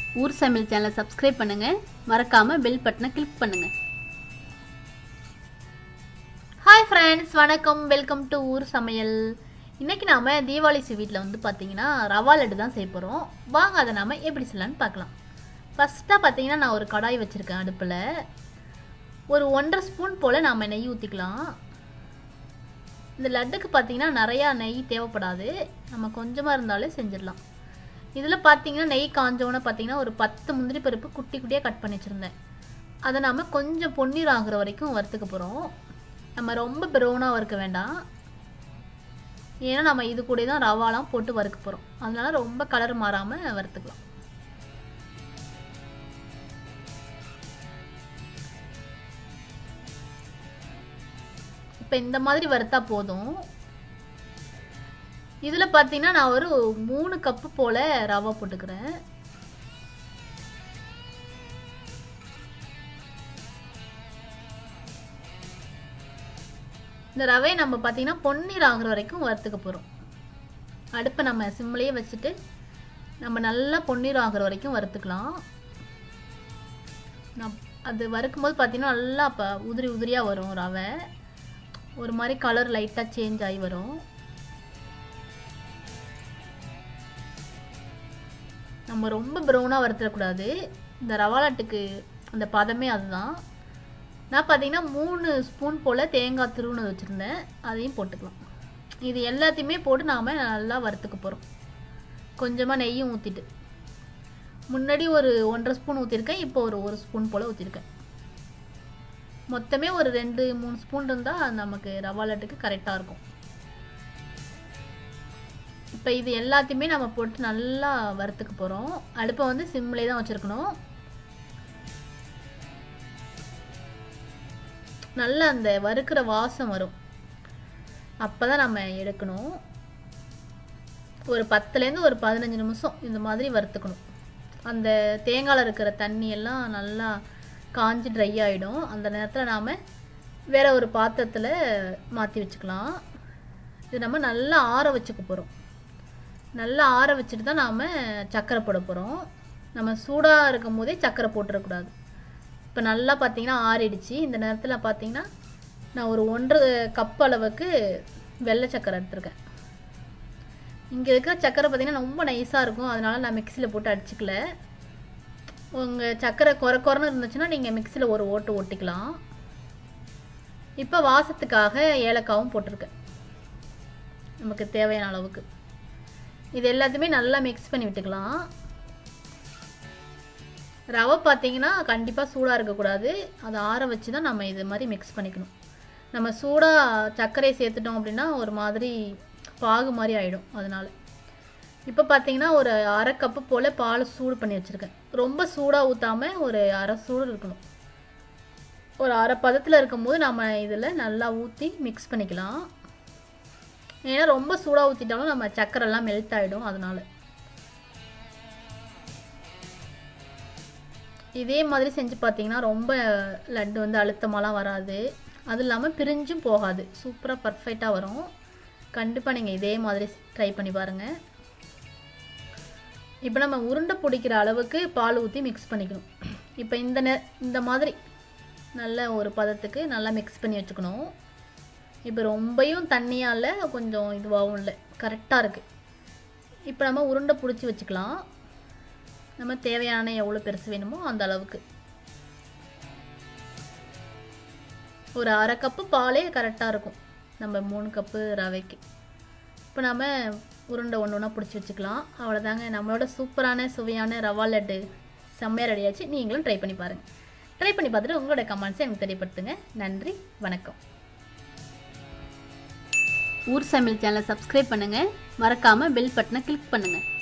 ஊர் சமையல் சேனலை சப்ஸ்கிரைப் பண்ணுங்கள் மறக்காமல் பெல் பட்டனை கிளிக் பண்ணுங்கள் ஹாய் ஃப்ரெண்ட்ஸ் வணக்கம் வெல்கம் டு ஊர் சமையல் இன்றைக்கி நாம் தீபாவளி ஸ்வீட்டில் வந்து பார்த்தீங்கன்னா ரவா லட்டு தான் செய்ய போகிறோம் வாங்க அதை நாம் எப்படி செய்யலான்னு பார்க்கலாம் ஃபஸ்ட்டாக பார்த்தீங்கன்னா நான் ஒரு கடாய் வச்சுருக்கேன் அடுப்பில் ஒரு ஒன்றரை ஸ்பூன் போல் நாம் நெய் ஊற்றிக்கலாம் இந்த லட்டுக்கு பார்த்தீங்கன்னா நிறையா நெய் தேவைப்படாது நம்ம கொஞ்சமாக இருந்தாலே செஞ்சிடலாம் இதில் பார்த்தீங்கன்னா நெய் காஞ்சோன்னு பார்த்தீங்கன்னா ஒரு பத்து முந்திரி பருப்பு குட்டி குட்டியாக கட் பண்ணி வச்சுருந்தேன் அதை நாம் கொஞ்சம் பொன்னீர் ஆகுற வரைக்கும் வறுத்துக்க போகிறோம் நம்ம ரொம்ப ப்ரௌனாக வறுக்க வேண்டாம் ஏன்னா நம்ம இது கூட தான் ரவாலாம் போட்டு வறுக்க போகிறோம் அதனால ரொம்ப கலர் மாறாமல் வறுத்துக்கலாம் இப்போ இந்த மாதிரி வறுத்தா போதும் இதில் பார்த்தீங்கன்னா நான் ஒரு மூணு கப்பு போல் ரவை போட்டுக்கிறேன் இந்த ரவையை நம்ம பார்த்தீங்கன்னா பொன்னீர் ஆகுற வரைக்கும் வறுத்துக்க போகிறோம் அடுப்பை நம்ம சிம்லேயே வச்சுட்டு நம்ம நல்லா பொன்னீர் ஆகுற வரைக்கும் வறுத்துக்கலாம் நான் அது வறுக்கும்போது பார்த்தீங்கன்னா நல்லா அப்போ உதிரி உதிரியாக வரும் ரவை ஒரு மாதிரி கலர் லைட்டாக சேஞ்ச் ஆகி வரும் நம்ம ரொம்ப ப்ரௌனாக வறுத்துடக்கூடாது இந்த ரவா லட்டுக்கு அந்த பதமே அதுதான் நான் பார்த்தீங்கன்னா மூணு ஸ்பூன் போல் தேங்காய் துருவுனது வச்சுருந்தேன் அதையும் போட்டுக்கலாம் இது எல்லாத்தையுமே போட்டு நாம் நல்லா வறுத்துக்க போகிறோம் கொஞ்சமாக நெய்யும் ஊற்றிட்டு முன்னாடி ஒரு ஒன்றரை ஸ்பூன் ஊற்றிருக்கேன் இப்போ ஒரு ஒரு ஸ்பூன் போல் ஊற்றிருக்கேன் மொத்தமே ஒரு ரெண்டு மூணு ஸ்பூன் இருந்தால் நமக்கு ரவா லட்டுக்கு கரெக்டாக இருக்கும் இப்போ இது எல்லாத்தையுமே நம்ம போட்டு நல்லா வறுத்துக்க போகிறோம் அடுப்பை வந்து சிம்லே தான் வச்சுருக்கணும் நல்லா அந்த வறுக்கிற வாசம் வரும் அப்போ தான் நம்ம எடுக்கணும் ஒரு பத்துலேருந்து ஒரு பதினஞ்சு நிமிஷம் இந்த மாதிரி வறுத்துக்கணும் அந்த தேங்காயில் இருக்கிற தண்ணி எல்லாம் நல்லா காஞ்சி ட்ரை ஆகிடும் அந்த நேரத்தில் நாம் வேறு ஒரு பாத்திரத்தில் மாற்றி வச்சுக்கலாம் இது நம்ம நல்லா ஆற வச்சுக்க போகிறோம் நல்லா ஆற வச்சுட்டு தான் நாம் சர்க்கரை போட போகிறோம் நம்ம சூடாக இருக்கும் போதே சர்க்கரை போட்டுறக்கூடாது இப்போ நல்லா பார்த்தீங்கன்னா ஆறிடுச்சு இந்த நேரத்தில் பார்த்தீங்கன்னா நான் ஒரு ஒன்றரை கப் அளவுக்கு வெள்ளை சர்க்கரை எடுத்திருக்கேன் இங்கே இருக்கிற சர்க்கரை பார்த்தீங்கன்னா ரொம்ப நைஸாக இருக்கும் அதனால் நான் மிக்சியில் போட்டு அடிச்சுக்கல உங்கள் சர்க்கரை குறை குறைன்னு இருந்துச்சுன்னா நீங்கள் மிக்சியில் ஒரு ஓட்டு ஓட்டிக்கலாம் இப்போ வாசத்துக்காக ஏலக்காவும் போட்டிருக்கேன் நமக்கு தேவையான அளவுக்கு இது எல்லாத்தையுமே நல்லா மிக்ஸ் பண்ணி விட்டுக்கலாம் ரவை பார்த்தீங்கன்னா கண்டிப்பாக சூடாக இருக்கக்கூடாது அதை ஆற வச்சு தான் நம்ம இது மாதிரி மிக்ஸ் பண்ணிக்கணும் நம்ம சூடாக சர்க்கரையை சேர்த்துட்டோம் அப்படின்னா ஒரு மாதிரி பாகு மாதிரி ஆகிடும் அதனால் இப்போ பார்த்தீங்கன்னா ஒரு அரை கப்பு போல் பால் சூடு பண்ணி வச்சுருக்கேன் ரொம்ப சூடாக ஊற்றாமல் ஒரு அரை சூடு இருக்கணும் ஒரு அரை பதத்தில் இருக்கும்போது நம்ம இதில் நல்லா ஊற்றி மிக்ஸ் பண்ணிக்கலாம் ஏன்னா ரொம்ப சூடாக ஊற்றிட்டாலும் நம்ம சக்கரெல்லாம் மெல்ட் ஆகிடும் அதனால் இதே மாதிரி செஞ்சு பார்த்தீங்கன்னா ரொம்ப லட்டு வந்து அழுத்தமாலாம் வராது அது இல்லாமல் பிரிஞ்சும் போகாது சூப்பராக பர்ஃபெக்டாக வரும் கண்டிப்பாக நீங்கள் இதே மாதிரி ட்ரை பண்ணி பாருங்கள் இப்போ நம்ம உருண்டை பிடிக்கிற அளவுக்கு பால் ஊற்றி மிக்ஸ் பண்ணிக்கணும் இப்போ இந்த நெ இந்த மாதிரி நல்ல ஒரு பதத்துக்கு நல்லா மிக்ஸ் பண்ணி வச்சுக்கணும் இப்போ ரொம்பையும் தண்ணியாக இல்லை கொஞ்சம் இதுவாகவும் இல்லை கரெக்டாக இருக்குது இப்போ நம்ம உருண்டை பிடிச்சி வச்சுக்கலாம் நம்ம தேவையான எவ்வளோ பெருசு வேணுமோ அந்த அளவுக்கு ஒரு அரை கப்பு பாலே கரெக்டாக இருக்கும் நம்ம மூணு கப்பு ரவைக்கு இப்போ நம்ம உருண்டை ஒன்று ஒன்றா பிடிச்சி வச்சுக்கலாம் அவ்வளோதாங்க நம்மளோட சூப்பரான சுவையான ரவா லட்டு செம்மையாக ரெடியாச்சு நீங்களும் ட்ரை பண்ணி பாருங்கள் ட்ரை பண்ணி பார்த்துட்டு உங்களோட கமெண்ட்ஸை எனக்கு தெரியப்படுத்துங்க நன்றி வணக்கம் ஊர் சமையல் சேனலை சப்ஸ்கிரைப் பண்ணுங்கள் மறக்காமல் பெல் பட்டனை கிளிக் பண்ணுங்கள்